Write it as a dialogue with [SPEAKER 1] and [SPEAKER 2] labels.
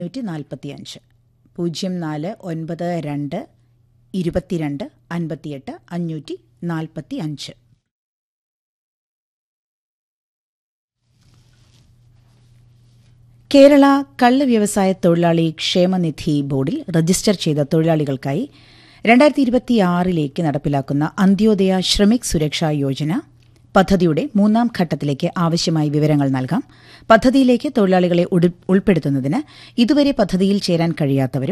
[SPEAKER 1] നൂറ്റി നാൽപ്പത്തിയഞ്ച് പൂജ്യം നാല് ഒൻപത് രണ്ട് ഇരുപത്തിരണ്ട് അൻപത്തിയെട്ട് അഞ്ഞൂറ്റി നാൽപ്പത്തി അഞ്ച് കേരള കള്ള് വ്യവസായ തൊഴിലാളി ക്ഷേമനിധി ബോർഡിൽ രജിസ്റ്റർ ചെയ്ത തൊഴിലാളികൾക്കായി രണ്ടായിരത്തി ഇരുപത്തിയാറിലേക്ക് നടപ്പിലാക്കുന്ന അന്ത്യോദയ ശ്രമിക് സുരക്ഷാ യോജന പദ്ധതിയുടെ മൂന്നാം ഘട്ടത്തിലേക്ക് ആവശ്യമായ വിവരങ്ങൾ നൽകാം പദ്ധതിയിലേക്ക് തൊഴിലാളികളെ ഉൾപ്പെടുത്തുന്നതിന് ഇതുവരെ പദ്ധതിയിൽ ചേരാൻ കഴിയാത്തവരും